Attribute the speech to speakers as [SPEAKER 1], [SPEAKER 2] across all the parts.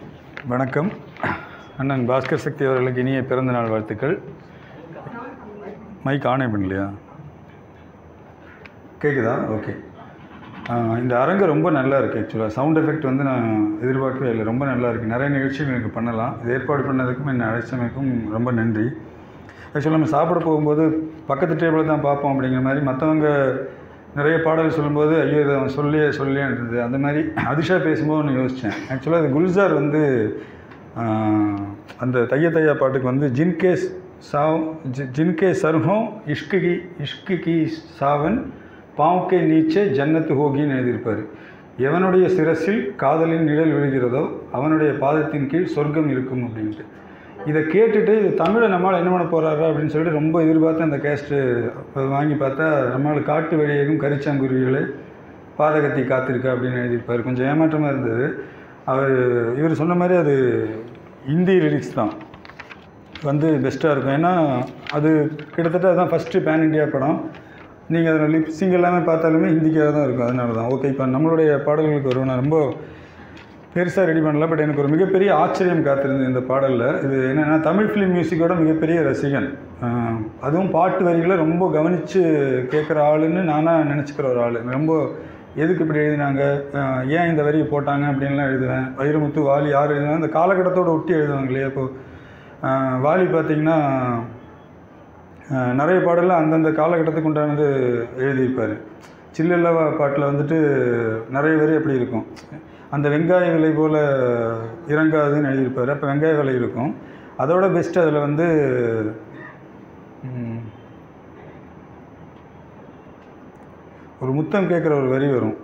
[SPEAKER 1] வணக்கம் அண்ணன் பாஸ்கர் சக்தி அவர்களுக்கு இனிய பிறந்த நாள் வாழ்த்துக்கள் மைக் ஆனே பண்ணலையா கேட்குதா ஓகே இந்த அரங்கு ரொம்ப நல்லா இருக்குது ஆக்சுவலாக சவுண்ட் எஃபெக்ட் வந்து நான் எதிர்பார்க்கவே இல்லை ரொம்ப நல்லா இருக்குது நிறைய நிகழ்ச்சிகள் எனக்கு பண்ணலாம் இது ஏற்பாடு பண்ணதுக்கும் என்னை அழைச்சமைக்கும் ரொம்ப நன்றி ஆக்சுவலாக நம்ம சாப்பிட போகும்போது பக்கத்து டேபிளில் தான் பார்ப்போம் அப்படிங்கிற மாதிரி மற்றவங்க நிறைய பாடல் சொல்லும்போது ஐயோ இதை அவன் சொல்லியே சொல்லியே இருந்தது அந்த மாதிரி அதிஷா பேசும்போது ஒன்று யோசித்தேன் ஆக்சுவலாக அது குல்சார் வந்து ஆஹ், அந்த தைய தையா பாட்டுக்கு வந்து ஜின்கே சாவ் ஜி- ஜின்கே சர்ஹோ இஷ்கு இஷ்கு கி சாவன் பாவுக்கே நீச்சே ஜன்னத்து ஹோகின்னு எழுதியிருப்பார் எவனுடைய சிரசில் காதலின் நிழல் விழுகிறதோ அவனுடைய பாதத்தின் கீழ் சொர்க்கம் இருக்கும் அப்படின்ட்டு இதை கேட்டுட்டு இது தமிழை நம்மளால் என்ன பண்ண போகிறாரா அப்படின்னு சொல்லிட்டு ரொம்ப எதிர்பார்த்து அந்த கேஸ்ட்டு வாங்கி பார்த்தா நம்மளால் காட்டு வழியேகும் கரிச்சாங்குருவிகளே பாதகத்தை காத்திருக்கா அப்படின்னு எழுதியிருப்பார் கொஞ்சம் ஏமாற்றமாக இருந்தது அவர் இவர் சொன்ன மாதிரி அது இந்தி லிரிக்ஸ் தான் வந்து பெஸ்ட்டாக இருக்கும் ஏன்னா அது கிட்டத்தட்ட அதுதான் ஃபஸ்ட்டு பேன் இண்டியா படம் நீங்கள் அதில் லிப்ஸிங் எல்லாமே பார்த்தாலுமே ஹிந்திக்காக தான் இருக்கும் அதனால தான் ஓகே இப்போ நம்மளுடைய பாடல்களுக்கு வரும் நான் ரொம்ப பெருசாக ரெடி பண்ணல பட் எனக்கு ஒரு மிகப்பெரிய ஆச்சரியம் காத்திருந்தது இந்த பாடலில் இது என்னென்னா தமிழ் ஃபிலிம் மியூசிக்கோட மிகப்பெரிய ரசிகன் ஆஹ் அதுவும் பாட்டு வரிகளை ரொம்ப கவனித்து கேட்குற ஆளுன்னு நானாக நினச்சிக்கிற ஒரு ஆள் ரொம்ப எதுக்கு இப்படி எழுதினாங்க ஆஹ் ஏன் இந்த வரியை போட்டாங்க அப்படின்லாம் எழுதுவேன் வைரமுத்து வாலி யார் எழுதுனா இந்த காலகட்டத்தோடு ஒட்டி எழுதுவாங்க இல்லையா இப்போ ஆஹ் வாலி பார்த்தீங்கன்னா ஆஹ் நிறைய பாடலில் அந்தந்த காலகட்டத்துக்கு உண்டானது எழுதியிருப்பார் சில்லல்லவா பாட்டில் வந்துட்டு நிறைய வரி அப்படி இருக்கும் அந்த வெங்காய விலை போல் இறங்காதுன்னு எழுதியிருப்பார் அப்போ வெங்காய விலை இருக்கும் அதோட பெஸ்ட் அதில் வந்து ம், ஒரு முத்தம் கேட்குற ஒரு வரி வரும்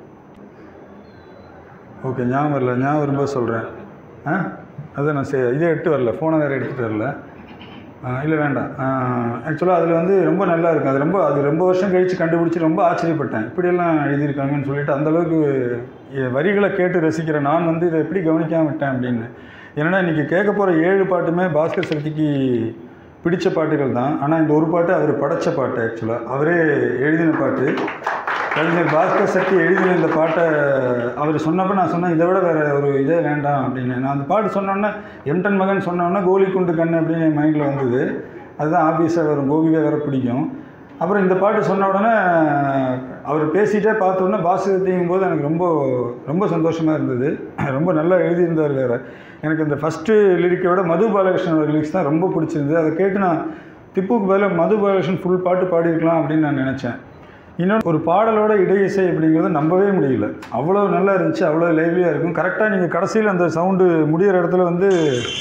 [SPEAKER 1] ஓகே ஞாபகம் வரல ஞாபகம் வரும்போது சொல்கிறேன் ஆ அதை நான் சே இதே எடுத்து வரல ஃபோனை வேறு எடுத்துகிட்டு வரல இல்லை வேண்டாம் ஆக்சுவலாக அதில் வந்து ரொம்ப நல்லா இருக்கும் அது ரொம்ப அது ரொம்ப வருஷம் கழித்து கண்டுபிடிச்சி ரொம்ப ஆச்சரியப்பட்டேன் இப்படியெல்லாம் எழுதியிருக்காங்கன்னு சொல்லிட்டு அந்தளவுக்கு வரிகளை கேட்டு ரசிக்கிற நான் வந்து இதை எப்படி கவனிக்காம விட்டேன் அப்படின்னு ஏன்னா இன்றைக்கி கேட்க போகிற ஏழு பாட்டுமே பாஸ்கர் சக்திக்கு பிடிச்ச பாட்டுகள் தான் ஆனால் இந்த ஒரு பாட்டு அவர் படைச்ச பாட்டு ஆக்சுவலாக அவரே எழுதின பாட்டு கவிஞர் பாஸ்கர் சக்தி எழுதின இந்த பாட்டை அவர் சொன்னப்போ நான் சொன்னேன் இதை விட வேறு ஒரு இதே வேண்டாம் அப்படின்னு நான் அந்த பாட்டு சொன்னோன்னே எம்டன் மகன் சொன்னோன்னே கோலிக்குண்டு கண்ணு அப்படின்னு என் மைண்டில் வந்தது அதுதான் ஆபீஸாக வரும் கோபிகா வேற பிடிக்கும் அப்புறம் இந்த பாட்டு சொன்ன உடனே அவர் பேசிகிட்டே பார்த்த உடனே பாஸ்கர் போது எனக்கு ரொம்ப ரொம்ப சந்தோஷமாக இருந்தது ரொம்ப நல்லா எழுதியிருந்தார் வேறு எனக்கு இந்த ஃபஸ்ட்டு லிரிக்கை விட மது பாலகிருஷ்ணனோட லிரிக்ஸ் தான் ரொம்ப பிடிச்சிருந்தது அதை கேட்டு நான் திப்புக்கு பதிலாக மது பாலகிருஷ்ணன் ஃபுல் பாட்டு பாடியிருக்கலாம் அப்படின்னு நான் நினச்சேன் இன்னொன்று ஒரு பாடலோட இடையிசை அப்படிங்கிறத நம்பவே முடியல அவ்வளோ நல்லா இருந்துச்சு அவ்வளோ லைவ்லியாக இருக்கும் கரெக்டாக நீங்கள் கடைசியில் அந்த சவுண்டு முடியிற இடத்துல வந்து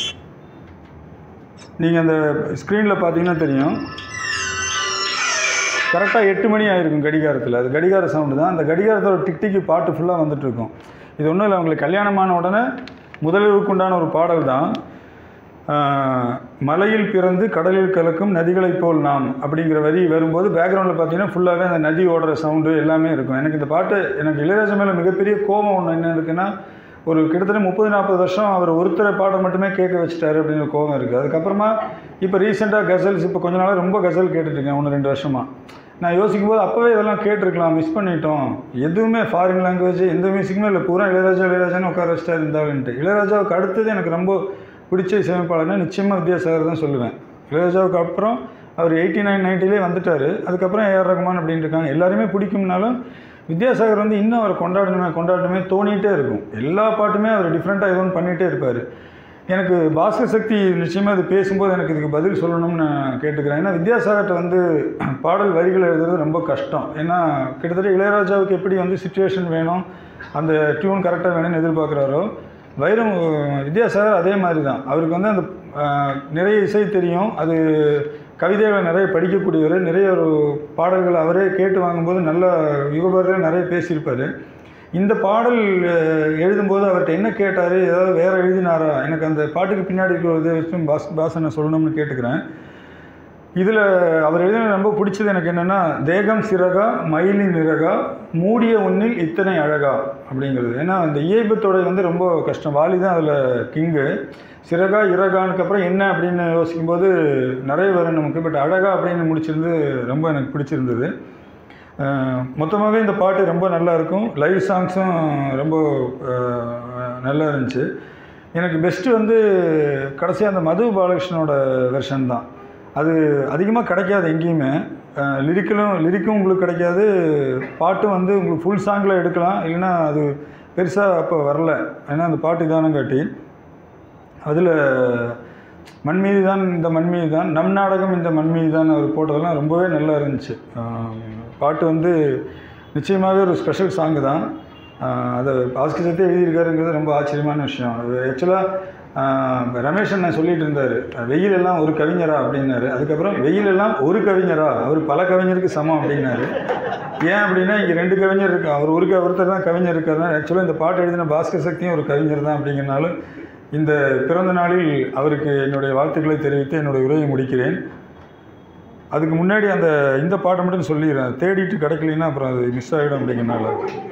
[SPEAKER 1] நீங்கள் அந்த ஸ்க்ரீனில் பார்த்தீங்கன்னா தெரியும் கரெக்டாக எட்டு மணி ஆயிருக்கும் கடிகாரத்தில் அது கடிகார சவுண்டு தான் அந்த கடிகாரத்தோட டிக் டிக்கி பாட்டு ஃபுல்லாக வந்துட்டு இருக்கும் இது ஒன்றும் இல்லை அவங்களுக்கு கல்யாணமான உடனே முதலிற்குண்டான ஒரு பாடல் தான் ஆஹ், மலையில் பிறந்து கடலில் கலக்கும் நதிகளைப் போல் நாம் அப்படிங்கிற வரி வரும்போது பேக்ரவுண்டில் பார்த்தீங்கன்னா ஃபுல்லாகவே அந்த நதி ஓடுற சவுண்டு எல்லாமே இருக்கும் எனக்கு இந்த பாட்டு எனக்கு இளையராஜா மேலே மிகப்பெரிய கோபம் ஒன்று என்ன இருக்குன்னா ஒரு கிட்டத்தட்ட முப்பது நாற்பது வருஷம் அவர் ஒருத்தரை பாடம் மட்டுமே கேட்க வச்சுட்டாரு அப்படிங்கிற கோபம் இருக்குது அதுக்கப்புறமா இப்போ ரீசெண்டாக கசல்ஸ் இப்போ கொஞ்ச நாளாக ரொம்ப கசல் கேட்டுட்ருக்கேன் ஒன்று ரெண்டு வருஷமாக நான் யோசிக்கும் போது அப்போவே இதெல்லாம் கேட்டிருக்கலாம் மிஸ் பண்ணிட்டோம் எதுவுமே ஃபாரின் லாங்குவேஜ் எந்த மியூசிக்குமே இல்லை பூரா இளையராஜா இளையராஜான்னு உட்கார வச்சுட்டா இருந்தாலுன்ட்டு இளையராஜாவுக்கு அடுத்தது எனக்கு ரொம்ப பிடிச்ச இசையமைப்பாளர்னா நிச்சயமாக வித்யாசாகர் தான் சொல்லுவேன் இளையராஜாவுக்கு அப்புறம் அவர் எயிட்டி நைன் நைன்ட்டிலே வந்துட்டார் அதுக்கப்புறம் ஏஆர் ரகுமான் அப்படின்னு இருக்காங்க எல்லாருமே பிடிக்கும்னாலும் வித்யாசாகர் வந்து இன்னும் அவரை கொண்டாடணுமே கொண்டாடணுமே தோணிகிட்டே இருக்கும் எல்லா பாட்டுமே அவர் டிஃப்ரெண்ட்டாக ஏதோ ஒன்று பண்ணிகிட்டே இருப்பார் எனக்கு பாஸ்கர் சக்தி நிச்சயமாக இது பேசும்போது எனக்கு இதுக்கு பதில் சொல்லணும்னு நான் கேட்டுக்கிறேன் ஏன்னா வித்யாசாகர்கிட்ட வந்து பாடல் வரிகள் எழுதுறது ரொம்ப கஷ்டம் ஏன்னா கிட்டத்தட்ட இளையராஜாவுக்கு எப்படி வந்து சுச்சுவேஷன் வேணும் அந்த டியூன் கரெக்டாக வேணும்னு எதிர்பார்க்குறாரோ வைரம் வித்யாசாகர் அதே மாதிரி தான் அவருக்கு வந்து அந்த ஆஹ், நிறைய இசை தெரியும் அது கவிதைகளை நிறைய படிக்கக்கூடியவர் நிறைய ஒரு பாடல்கள் அவரே கேட்டு வாங்கும்போது நல்ல யுகபர்கள் நிறைய பேசியிருப்பார் இந்த பாடல் அஹ், எழுதும்போது அவர்கிட்ட என்ன கேட்டார் ஏதாவது வேறு எழுதினாரா எனக்கு அந்த பாட்டுக்கு பின்னாடி இருக்கிற ஒரு இதை வச்சு பாஸ் பாசனை சொல்லணும்னு கேட்டுக்கிறேன் இதில் அவர் எழுதின ரொம்ப பிடிச்சது எனக்கு என்னென்னா தேகம் சிறகா மயிலின் நிறகா மூடிய உன்னில் இத்தனை அழகா அப்படிங்கிறது ஏன்னா அந்த இயல்பத்தோட வந்து ரொம்ப கஷ்டம் வாலி தான் அதில் கிங்கு சிறகா இறகானுக்கு அப்புறம் என்ன அப்படின்னு யோசிக்கும்போது நிறைய வரும் நமக்கு பட் அழகா அப்படின்னு முடிச்சிருந்து ரொம்ப எனக்கு பிடிச்சிருந்தது மொத்தமாகவே இந்த பாட்டு ரொம்ப நல்லா இருக்கும் லைவ் சாங்ஸும் ரொம்ப அஹ், நல்லா இருந்துச்சு எனக்கு பெஸ்ட்டு வந்து கடைசியாக அந்த மது பாலகிருஷ்ணனோட வெர்ஷன் தான் அது அதிகமாக கிடைக்காது எங்கேயுமே லிரிக்கலும் லிரிக்கும் உங்களுக்கு கிடைக்காது பாட்டும் வந்து உங்களுக்கு ஃபுல் சாங்கில் எடுக்கலாம் இல்லைன்னா அது பெருசாக அப்போ வரல ஏன்னா அந்த பாட்டு இதானம் காட்டி அதில் மண் மீது தான் இந்த மண் மீது தான் நம் நாடகம் இந்த மண் மீது தான் அவர் போட்டதெல்லாம் ரொம்பவே நல்லா இருந்துச்சு ஆஹ் பாட்டு வந்து நிச்சயமாகவே ஒரு ஸ்பெஷல் சாங்கு தான் ஆஹ் அதை ஆஸ்கி சத்தே எழுதியிருக்காருங்கிறது ரொம்ப ஆச்சரியமான விஷயம் அது ஆக்சுவலாக ரமேஷ் அண்ணன் சொல்லிட்டு இருந்தார் வெயில் எல்லாம் ஒரு கவிஞரா அப்படின்னாரு அதுக்கப்புறம் வெயில் எல்லாம் ஒரு கவிஞரா அவர் பல கவிஞருக்கு சமம் அப்படின்னாரு ஏன் அப்படின்னா இங்கே ரெண்டு கவிஞர் இருக்கு அவர் ஒரு க- ஒருத்தர் தான் கவிஞர் இருக்காருன்னா ஆக்சுவலாக இந்த பாட்டு எழுதின பாஸ்கர் சக்தியும் ஒரு கவிஞர் தான் அப்படிங்கிறனாலும் இந்த பிறந்த நாளில் அவருக்கு என்னுடைய வாழ்த்துக்களை தெரிவித்து என்னுடைய உரையை முடிக்கிறேன் அதுக்கு முன்னாடி அந்த இந்த பாட்டை மட்டும் சொல்லிடுறேன் தேடிட்டு கிடைக்கலைன்னா அப்புறம் அது மிஸ் ஆகிடும் அப்படிங்கிறனால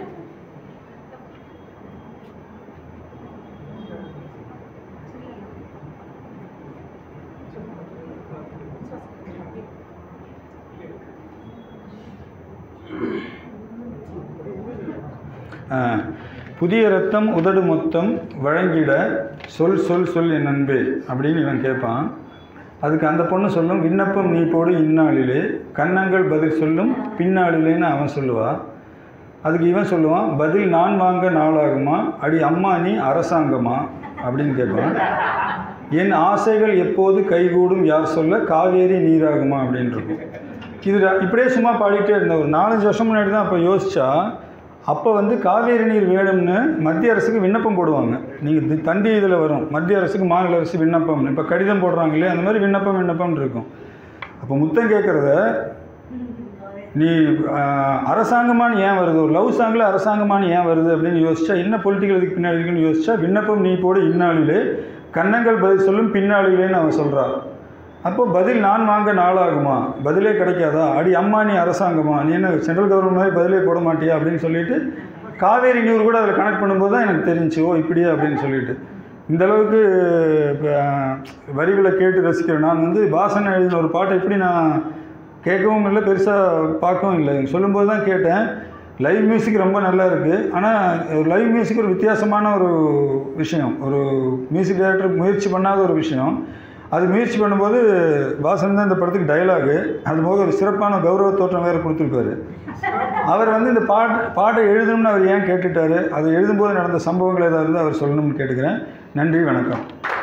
[SPEAKER 1] ஆ, புதிய ரத்தம் உதடு மொத்தம் வழங்கிட சொல் சொல் சொல் என் அன்பே அப்படின்னு இவன் கேட்பான் அதுக்கு அந்த பொண்ணு சொல்லும் விண்ணப்பம் நீ போடு இந்நாளிலே கன்னங்கள் பதில் சொல்லும் பின்னாளிலேன்னு அவன் சொல்லுவா அதுக்கு இவன் சொல்லுவான் பதில் நான் வாங்க நாளாகுமா அடி அம்மா நீ அரசாங்கமா அப்படின்னு கேட்பான் என் ஆசைகள் எப்போது கைகூடும் யார் சொல்ல காவேரி நீராகுமா அப்படின்னு இருக்கும் இது ர- இப்படியே சும்மா பாடிட்டே இருந்தேன் ஒரு நாலஞ்சு வருஷம் முன்னாடி தான் அப்போ யோசிச்சா அப்போ வந்து காவேரி நீர் வேணும்னு மத்திய அரசுக்கு விண்ணப்பம் போடுவாங்க நீங்கள் தந்தி இதில் வரும் மத்திய அரசுக்கு மாநில அரசு விண்ணப்பம் இப்போ கடிதம் போடுறாங்க இல்லையா அந்த மாதிரி விண்ணப்பம் விண்ணப்பம்னு இருக்கும் அப்போ முத்தம் கேட்குறத நீ ஆஹ், அரசாங்கமான்னு ஏன் வருது ஒரு லவ் சாங்கில் அரசாங்கமான்னு ஏன் வருது அப்படின்னு யோசிச்சா என்ன பொலிட்டிக்கல் இதுக்கு பின்னாடி இருக்குன்னு யோசிச்சா விண்ணப்பம் நீ போடு இந்நாளிலே கன்னங்கள் பதில் சொல்லும் பின்னாளிலேன்னு அவன் சொல்றா அப்போ பதில் நான் வாங்க நாளாகுமா பதிலே கிடைக்காதா அடி அம்மா நீ அரசாங்கமா நீ என்ன சென்ட்ரல் கவர்மெண்ட் மாதிரி பதிலே போட மாட்டியா அப்படின்னு சொல்லிட்டு காவேரி நியூர் கூட அதில் கனெக்ட் பண்ணும்போது தான் எனக்கு தெரிஞ்சு ஓ இப்படியா அப்படின்னு சொல்லிட்டு இந்த அளவுக்கு இப்ப, வரிகளை கேட்டு ரசிக்கிறேன் நான் வந்து வாசன் எழுதின ஒரு பாட்டை எப்படி நான் கேட்கவும் இல்லை பெருசாக பார்க்கவும் இல்லை சொல்லும்போது தான் கேட்டேன் லைவ் மியூசிக் ரொம்ப நல்லா இருக்குது ஆனால் லைவ் மியூசிக் ஒரு வித்தியாசமான ஒரு விஷயம் ஒரு மியூசிக் டைரக்டர் முயற்சி பண்ணாத ஒரு விஷயம் அது முயற்சி பண்ணும்போது வாசன் தான் இந்த படத்துக்கு டயலாகு அது போக ஒரு சிறப்பான கௌரவ தோற்றம் வேறு கொடுத்துருக்காரு அவர் வந்து இந்த பாட்டு பாட்டை எழுதணும்னு அவர் ஏன் கேட்டுட்டாரு அது எழுதும்போது நடந்த சம்பவங்கள் ஏதாவது இருந்தால் அவர் சொல்லணும்னு கேட்டுக்கிறேன் நன்றி வணக்கம்